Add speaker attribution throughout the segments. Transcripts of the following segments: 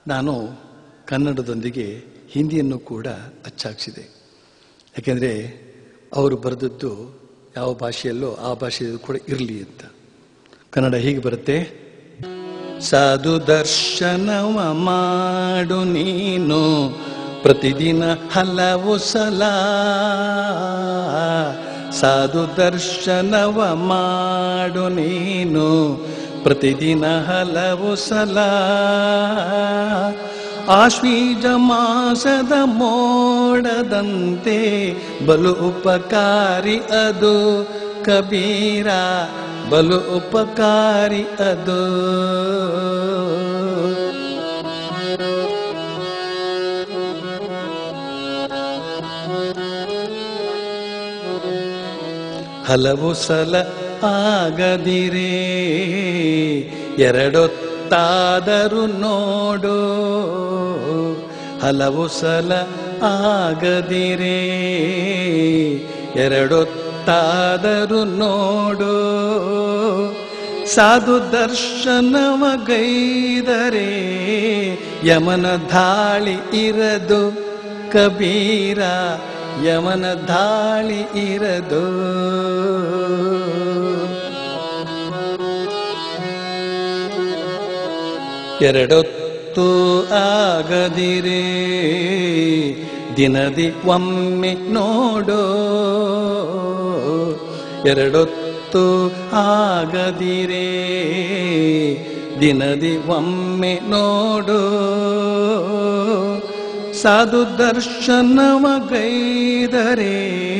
Speaker 1: ನಾನು ಕನ್ನಡದೊಂದಿಗೆ ಹಿಂದಿಯನ್ನು ಕೂಡ ಅಚ್ಚಾಕ್ಸಿದೆ ಯಾಕೆಂದರೆ ಅವರು ಬರೆದದ್ದು ಯಾವ ಭಾಷೆಯಲ್ಲೋ ಆ ಭಾಷೆಯಲ್ಲೂ ಕೂಡ ಇರಲಿ ಅಂತ ಕನ್ನಡ ಹೀಗೆ ಬರುತ್ತೆ ಸಾಧು ದರ್ಶನವ ಮಾಡು ನೀನು ಪ್ರತಿದಿನ ಹಲವು ಸಲ ಸಾಧು ದರ್ಶನವ ಮಾಡು ನೀನು ಪ್ರತಿದಿನ ಹಲವು ಸಲ ಆಶ್ವೀಜ ಮಾಸದ ಮೋಡದಂತೆ ಬಲು ಉಪಕಾರಿ ಅದು ಕಬೀರ ಬಲು ಉಪಕಾರಿ ಅದು ಹಲವು ಸಲ ಆಗದಿರೇ ಎರಡೊತ್ತಾದರೂ ನೋಡು ಹಲವು ಸಲ ಆಗದಿರೇ ಎರಡೊತ್ತಾದರೂ ನೋಡು ಸಾಧು ದರ್ಶನವ ಗೈದರೆ ಯಮನ ಧಾಳಿ ಇರದು ಕಬೀರ ಯಮನ ಧಾಳಿ ಇರದು ಎರಡೊತ್ತು ಆಗದಿರೇ ದಿನದಿ ಒಮ್ಮೆ ನೋಡು ಎರಡೊತ್ತು ಆಗದಿರೇ ದಿನದಿ ಒಮ್ಮೆ ನೋಡು ಸಾಧು ದರ್ಶನವ ಗೈದರೆ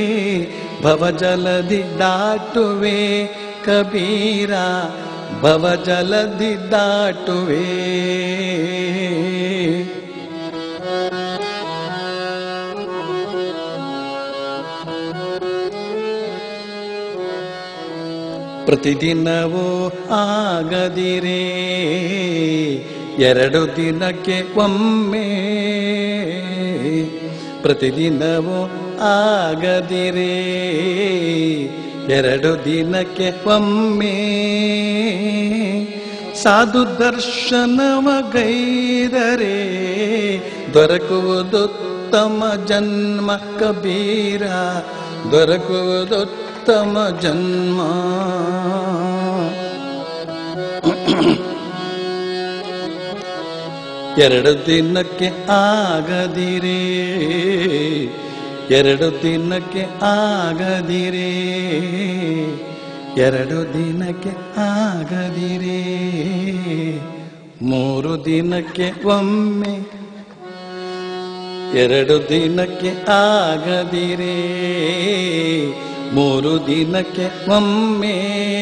Speaker 1: ಭವಜಲದಿ ದಾಟುವೆ ಕಬೀರ ಭವಜಲದಿ ದಾಟುವೆ ಪ್ರತಿದಿನವೂ ಆಗದಿರೇ ಎರಡು ದಿನಕ್ಕೆ ಒಮ್ಮೆ ಪ್ರತಿದಿನವೂ ಆಗದಿರೇ ಎರಡು ದಿನಕ್ಕೆ ಒಮ್ಮೆ ಸಾಧು ದರ್ಶನವ ಗೈದರೆ ದೊರಕುವುದುತ್ತಮ ಜನ್ಮ ಕಬೀರ ದೊರಕುವುದುತ್ತಮ ಜನ್ಮ ಎರಡು ದಿನಕ್ಕೆ ಆಗದಿರೇ ಎರಡು ದಿನಕ್ಕೆ ಆಗದಿರೇ ಎರಡು ದಿನಕ್ಕೆ ಆಗದಿರೇ ಮೂರು ದಿನಕ್ಕೆ ಒಮ್ಮೆ ಎರಡು ದಿನಕ್ಕೆ ಆಗದಿರೇ ಮೂರು ದಿನಕ್ಕೆ ಒಮ್ಮೆ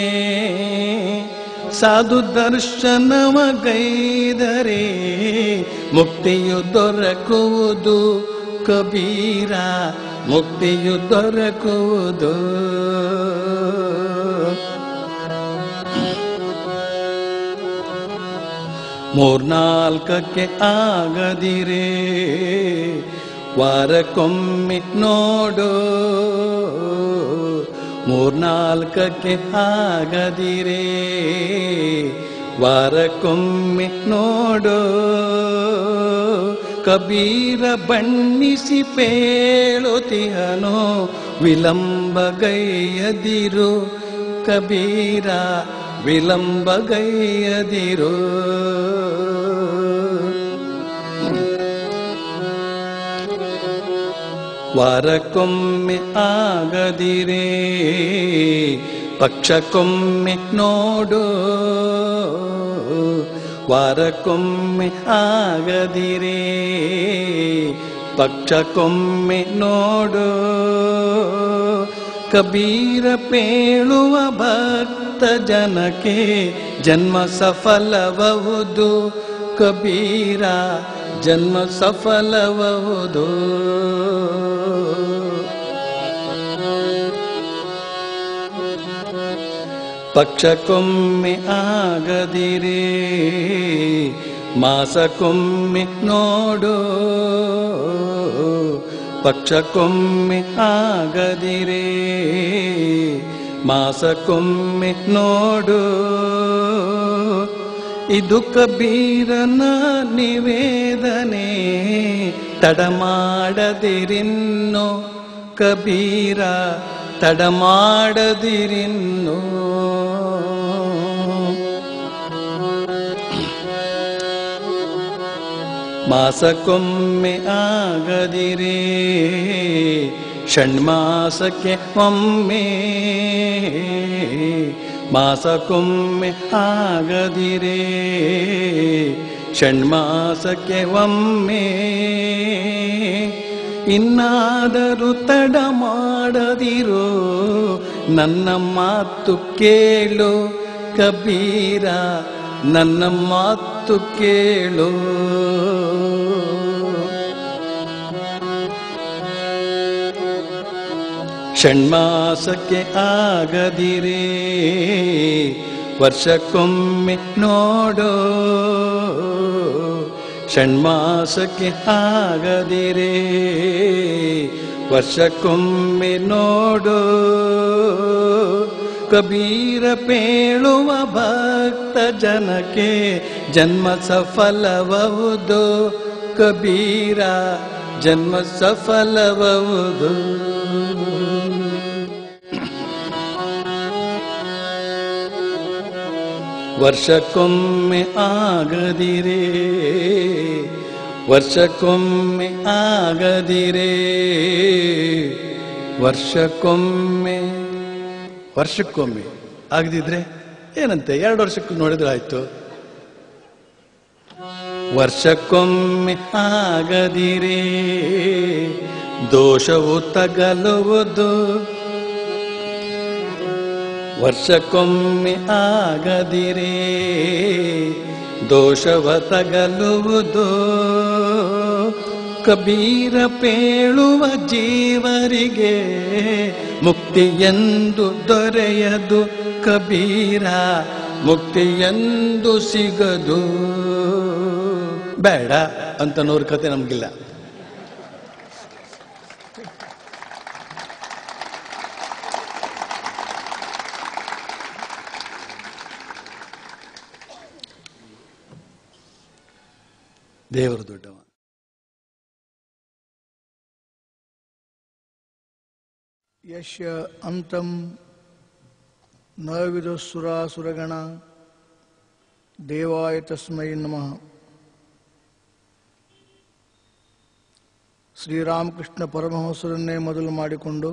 Speaker 1: ಸಾಧು ದರ್ಶನವ ಗೈದರೆ ಮುಕ್ತಿಯು ದೊರಕುವುದು ಕಬೀರ ಮುಕ್ತಿಯು ದೊರಕುವುದು ಮೂರ್ನಾಲ್ಕಕ್ಕೆ ಆಗದಿರೇ ವಾರಕ್ಕೊಮ್ಮೆ ನೋಡು ಮೂರ್ನಾಲ್ಕಕ್ಕೆ ಆಗದಿರೇ ವಾರಕ್ಕೊಮ್ಮೆ ನೋಡು ಕಬೀರ ಬಣ್ಣಿಸಿ ಪೇಳುತಿಹನು ವಿಳಂಬಗೈಯದಿರು ಕಬೀರ ವಿಳಂಬಗೈಯದಿರು ವಾರಕ್ಕೊಮ್ಮೆ ಆಗದಿರೇ ಪಕ್ಷಕ್ಕೊಮ್ಮೆ ನೋಡು ವಾರಕ್ಕೊಮ್ಮೆ ಆಗದಿರೇ ಪಕ್ಷಕ್ಕೊಮ್ಮೆ ನೋಡು ಕಬೀರ ಪೇಳುವ ಭಕ್ತ ಜನಕ್ಕೆ ಜನ್ಮ ಸಫಲಬಹುದು ಕಬೀರ ಜನ್ಮ ಸಫಲಬಹುದು ಪಕ್ಷಕ್ಕೊಮ್ಮೆ ಆಗದಿರೇ ಮಾಸಕ್ಕೊಮ್ಮೆ ನೋಡು ಪಕ್ಷಕ್ಕೊಮ್ಮೆ ಆಗದಿರೇ ಮಾಸಕ್ಕೊಮ್ಮೆ ನೋಡು ಇದು ಕಬೀರನ ನಿವೇದನ ತಡಮಾಡದಿರಿನ್ನು ಕಬೀರ ತಡಮಾಡದಿರಿನ್ನು ಮಾಸಕ್ಕೊಮ್ಮೆ ಆಗದಿರೇ ಷಣ್ಮಾಸಕ್ಕೆ ಒಮ್ಮೆ ಮಾಸಕ್ಕೊಮ್ಮೆ ಆಗದಿರೇ ಷಣ್ಮಾಸಕ್ಕೆ ಒಮ್ಮೆ ಇನ್ನಾದರೂ ತಡ ಮಾಡದಿರೋ ನನ್ನ ಮಾತು ಕೇಳು ಕಬೀರ ನನ್ನ ಮಾತು ಕೇಳು ಷಣ್ಮಾಸಕ್ಕೆ ಆಗದಿರೇ ವರ್ಷಕ್ಕೊಮ್ಮೆ ನೋಡೋ ಷಣ್ಮಾಸಕ್ಕೆ ಆಗದಿರೇ ವರ್ಷಕ್ಕೊಮ್ಮೆ ನೋಡೋ ಕಬೀರ ಪೇಳುವ ಭಕ್ತ ಜನಕ್ಕೆ ಜನ್ಮ ಸಫಲಬಹುದು ಕಬೀರ ಜನ್ಮ ಸಫಲಬಹುದು ವರ್ಷಕ್ಕೊಮ್ಮೆ ಆಗದಿರೇ ವರ್ಷಕ್ಕೊಮ್ಮೆ ಆಗದಿರೇ ವರ್ಷಕ್ಕೊಮ್ಮೆ ವರ್ಷಕ್ಕೊಮ್ಮೆ ಆಗದಿದ್ರೆ ಏನಂತೆ ಎರಡು ವರ್ಷಕ್ಕೆ ನೋಡಿದ್ರೆ ಆಯ್ತು ವರ್ಷಕ್ಕೊಮ್ಮೆ ಆಗದಿರೇ ದೋಷವು ತಗಲುವುದು ವರ್ಷಕ್ಕೊಮ್ಮೆ ಆಗದಿರೇ ದೋಷವ ತಗಲುವುದು ಕಬೀರ ಪೇಳುವ ಜೀವರಿಗೆ ಮುಕ್ತಿಯೆಂದು ದೊರೆಯದು ಕಬೀರ ಮುಕ್ತಿಯೆಂದು ಸಿಗದು ಬೇಡ ಅಂತ ನೂರು ಕತೆ ನಮಗಿಲ್ಲ ದೇವರು ದೊಡ್ಡವ
Speaker 2: ಯಶ್ಯ ಅಂತಂ ನ ವಿದುಸುರಾಸುರಗಣ ದೇವಾಯ ತಸ್ಮೈ ನಮಃ ಶ್ರೀರಾಮಕೃಷ್ಣ ಪರಮಹಂಸರನ್ನೇ ಮೊದಲು ಮಾಡಿಕೊಂಡು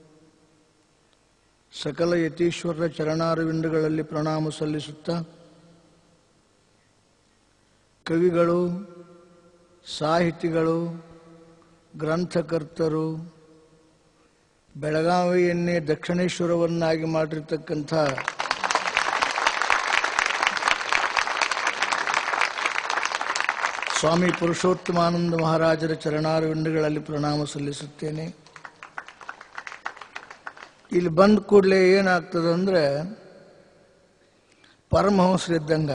Speaker 2: ಸಕಲ ಯತೀಶ್ವರರ ಚರಣಾರವಿಂದಗಳಲ್ಲಿ ಪ್ರಣಾಮ ಸಲ್ಲಿಸುತ್ತಾ ಕವಿಗಳು ಸಾಹಿತಿಗಳು ಗ್ರಂಥಕರ್ತರು ಬೆಳಗಾವಿಯನ್ನೇ ದಕ್ಷಿಣೇಶ್ವರವನ್ನಾಗಿ ಮಾಡಿರ್ತಕ್ಕಂಥ ಸ್ವಾಮಿ ಪುರುಷೋತ್ತಮಾನಂದ ಮಹಾರಾಜರ ಚರಣಾರವಿಂದಗಳಲ್ಲಿ ಪ್ರಣಾಮ ಸಲ್ಲಿಸುತ್ತೇನೆ ಇಲ್ಲಿ ಬಂದ ಕೂಡಲೇ ಏನಾಗ್ತದಂದ್ರೆ ಪರಮಹಂಸರಿದ್ದಂಗ